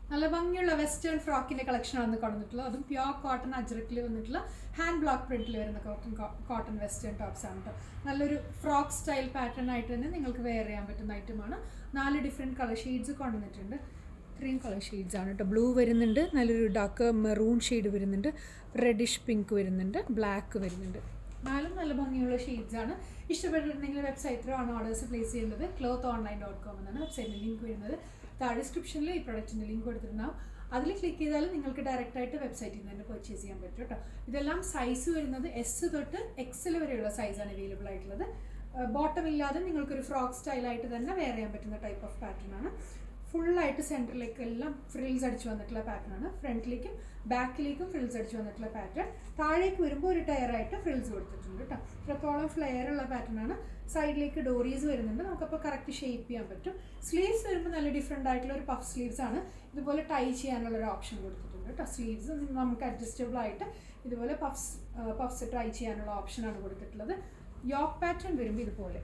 നല്ല ഭംഗിയുള്ള western ഫ്രോക്കിന്റെ collection ആണ് കൊണ്ടുവന്നിട്ടുള്ളത് അതും പ്യോർ കോട്ടൺ അജ്രക്കിൽ വന്നിട്ടുള്ള ഹാൻഡ് ബ്ലോക്ക് പ്രിന്റിൽ വരുന്ന കോട്ടൺ കോട്ടൺ വെസ്റ്റേൺ ടോപ്സ് ആണ് കേട്ടോ നല്ലൊരു ഫ്രോക്ക് സ്റ്റൈൽ പാറ്റേൺ ആയിട്ട് തന്നെ നിങ്ങൾക്ക് വെയർ ചെയ്യാൻ പറ്റുന്ന ഐറ്റമാണ് നാല് ഡിഫറെൻറ്റ് കളർ ഷെയ്ഡ്സ് കൊണ്ടുവന്നിട്ടുണ്ട് ഇത്രയും കളർ ഷെയ്ഡ്സ് ആണ് കേട്ടോ ബ്ലൂ വരുന്നുണ്ട് നല്ലൊരു ഡാർക്ക് മെറൂൺ ഷെയ്ഡ് വരുന്നുണ്ട് റെഡിഷ് പിങ്ക് വരുന്നുണ്ട് ബ്ലാക്ക് വരുന്നുണ്ട് നാലും നല്ല ഭംഗിയുള്ള ഷെയ്ഡ്സ് ആണ് ഇഷ്ടപ്പെട്ടിട്ടുണ്ടെങ്കിൽ വെബ്സൈറ്റിലാണ് ഓർഡേഴ്സ് പ്ലേസ് ചെയ്യേണ്ടത് ക്ലോത്ത് ഓൺലൈൻ ഡോട്ട് കോം എന്നാണ് വെബ്സൈറ്റിൽ ലിങ്ക് വരുന്നത് താഴെ ഡിസ്ക്രിപ്ഷനിൽ ഈ പ്രൊഡക്റ്റിൻ്റെ ലിങ്ക് കൊടുത്തിട്ടുണ്ടാവും അതിൽ ക്ലിക്ക് ചെയ്താൽ നിങ്ങൾക്ക് ഡയറക്റ്റ് ആയിട്ട് വെബ്സൈറ്റിൽ നിന്ന് തന്നെ പർച്ചേസ് ചെയ്യാൻ പറ്റും കേട്ടോ ഇതെല്ലാം സൈസ് വരുന്നത് എസ് തൊട്ട് എക്സൽ വരെയുള്ള സൈസാണ് അവൈലബിൾ ആയിട്ടുള്ളത് ബോട്ടം ഇല്ലാതെ നിങ്ങൾക്കൊരു ഫ്രോക്ക് സ്റ്റൈലായിട്ട് തന്നെ വെയർ ചെയ്യാൻ പറ്റുന്ന ടൈപ്പ് ഓഫ് പാറ്റേൺ ആണ് ഫുള്ളായിട്ട് സെൻറ്ററിലേക്ക് എല്ലാം ഫ്രിൽസ് അടിച്ച് വന്നിട്ടുള്ള പാറ്റേൺ ആണ് ഫ്രണ്ടിലേക്കും ബാക്കിലേക്കും ഫ്രിൽസ് അടിച്ച് വന്നിട്ടുള്ള പാറ്റേൺ താഴേക്ക് വരുമ്പോൾ ഒരു ടയറായിട്ട് ഫ്രിൽസ് കൊടുത്തിട്ടുണ്ട് കേട്ടോ ഇത്രത്തോളം ഫ്ലെയർ ഉള്ള പാറ്റേൺ ആണ് സൈഡിലേക്ക് ഡോറീസ് വരുന്നുണ്ട് നമുക്കപ്പോൾ കറക്റ്റ് ഷേപ്പ് ചെയ്യാൻ പറ്റും സ്ലീവ്സ് വരുമ്പോൾ നല്ല ഡിഫറെൻ്റ് ആയിട്ടുള്ള ഒരു പഫ് സ്ലീവ്സ് ആണ് ഇതുപോലെ ടൈ ചെയ്യാനുള്ള ഒരു ഓപ്ഷൻ കൊടുത്തിട്ടുണ്ട് കേട്ടോ സ്ലീവ്സ് നമുക്ക് അഡ്ജസ്റ്റബിൾ ആയിട്ട് ഇതുപോലെ പഫ്സ് പഫ്സ് ട്രൈ ചെയ്യാനുള്ള ഓപ്ഷനാണ് കൊടുത്തിട്ടുള്ളത് യോക്ക് പാറ്റേൺ വരുമ്പോൾ ഇതുപോലെ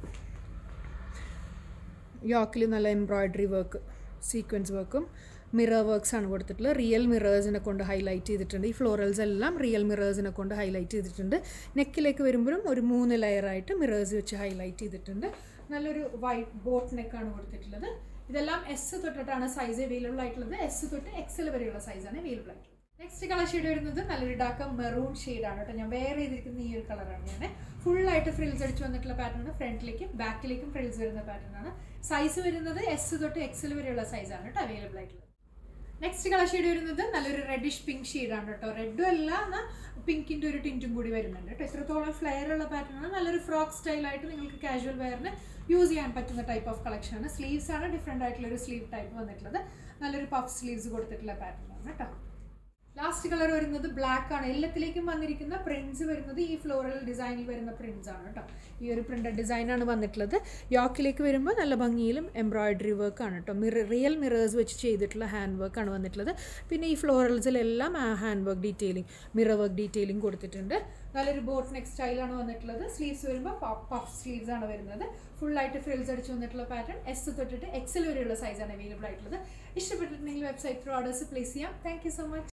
യോക്കിൽ നല്ല എംബ്രോയ്ഡറി വർക്ക് സീക്വൻസ് വർക്കും മിറർ വർക്ക്സ് ആണ് കൊടുത്തിട്ടുള്ളത് റിയൽ മിറേഴ്സിനെ കൊണ്ട് ഹൈലൈറ്റ് ചെയ്തിട്ടുണ്ട് ഈ ഫ്ലോറൽസ് എല്ലാം റിയൽ മിറേഴ്സിനെ കൊണ്ട് ഹൈലൈറ്റ് ചെയ്തിട്ടുണ്ട് നെക്കിലേക്ക് വരുമ്പോഴും ഒരു മൂന്ന് ലെയറായിട്ട് മിറേഴ്സ് വെച്ച് ഹൈലൈറ്റ് ചെയ്തിട്ടുണ്ട് നല്ലൊരു വൈറ്റ് ബോട്ട് നെക്കാണ് കൊടുത്തിട്ടുള്ളത് ഇതെല്ലാം എസ് തൊട്ടിട്ടാണ് സൈസ് അവൈലബിൾ ആയിട്ടുള്ളത് എസ് തൊട്ട് എക്സൽ വരെയുള്ള സൈസാണ് അവൈലബിൾ ആയിട്ടുള്ളത് നെക്സ്റ്റ് കളർ ഷെയ്ഡ് വരുന്നത് നല്ലൊരു ഡാർക്ക് മെറൂൺ ഷെയ്ഡാണ് കേട്ടോ ഞാൻ വേറെ ചെയ്തിരിക്കുന്ന ഈ ഒരു കളറാണ് ഞാൻ ഫുള്ളായിട്ട് ഫ്രിൽസ് അടിച്ച് വന്നിട്ടുള്ള പാറ്റേൺ ഫ്രണ്ടിലേക്കും ബാക്കിലേക്കും ഫ്രിൽസ് വരുന്ന പാറ്റേൺ ആണ് സൈസ് വരുന്നത് എസ് തൊട്ട് എക്സൽ വരെയുള്ള സൈസാണ് കേട്ടോ അവൈലബിൾ ആയിട്ടുള്ളത് നെക്സ്റ്റ് കളർ ഷെയ്ഡ് വരുന്നത് നല്ലൊരു റെഡിഷ് പിങ്ക് ഷെയ്ഡാണ് കേട്ടോ റെഡും അല്ല എന്നാൽ പിങ്കിൻ്റെ ഒരു ടിൻറ്റും കൂടി വരുന്നുണ്ട് കേട്ടോ ഇത്രത്തോളം ഫ്ലെയർ ഉള്ള പാറ്റേൺ ആണ് നല്ലൊരു ഫ്രോക്ക് സ്റ്റൈലായിട്ട് നിങ്ങൾക്ക് കാഷ്വൽ വെയറിന് യൂസ് ചെയ്യാൻ പറ്റുന്ന ടൈപ്പ് ഓഫ് കളക്ഷൻ ആണ് സ്ലീവ്സ് ആണ് ഡിഫറെൻ്റ് ആയിട്ടുള്ള ഒരു സ്ലീവ് ടൈപ്പ് വന്നിട്ടുള്ളത് നല്ലൊരു പഫ് സ്ലീവ്സ് കൊടുത്തിട്ടുള്ള പാറ്റേൺ ആണ് കേട്ടോ ലാസ്റ്റ് കളർ വരുന്നത് ബ്ലാക്ക് ആണ് എല്ലാത്തിലേക്കും വന്നിരിക്കുന്ന പ്രിന്റ്സ് വരുന്നത് ഈ ഫ്ലോറൽ ഡിസൈനിൽ വരുന്ന പ്രിന്റ്സ് ആണ് കേട്ടോ ഈ ഒരു പ്രിന്റഡ് ഡിസൈനാണ് വന്നിട്ടുള്ളത് യോക്കിലേക്ക് വരുമ്പോൾ നല്ല ഭംഗിയിലും എംബ്രോയിഡറി വർക്ക് ആണ് കേട്ടോ മിറ റിയൽ മിറേഴ്സ് വെച്ച് ചെയ്തിട്ടുള്ള ഹാൻഡ് വർക്ക് ആണ് വന്നിട്ടുള്ളത് പിന്നെ ഈ ഫ്ലോറൽസിലെല്ലാം ആ hand work detailing mirror work detailing കൊടുത്തിട്ടുണ്ട് നല്ലൊരു ബോട്ട് നെക്ക് സ്റ്റൈലാണ് വന്നിട്ടുള്ളത് സ്ലീവ്സ് വരുമ്പോൾ പഫ് സ്ലീവ്സ് ആണ് വരുന്നത് ഫുള്ളായിട്ട് ഫ്രിൽസ് അടിച്ച് വന്നിട്ടുള്ള പാറ്റേൺ എസ് തൊട്ടിട്ട് എക്സൽ വരെയുള്ള സൈസാണ് അവൈലബിൾ ആയിട്ടുള്ളത് ഇഷ്ടപ്പെട്ടിട്ടുണ്ടെങ്കിൽ വെബ്സൈറ്റ് ത്രൂ ഓർഡേഴ്സ് പ്ലേസ് ചെയ്യാം താങ്ക് യു സോ മച്ച്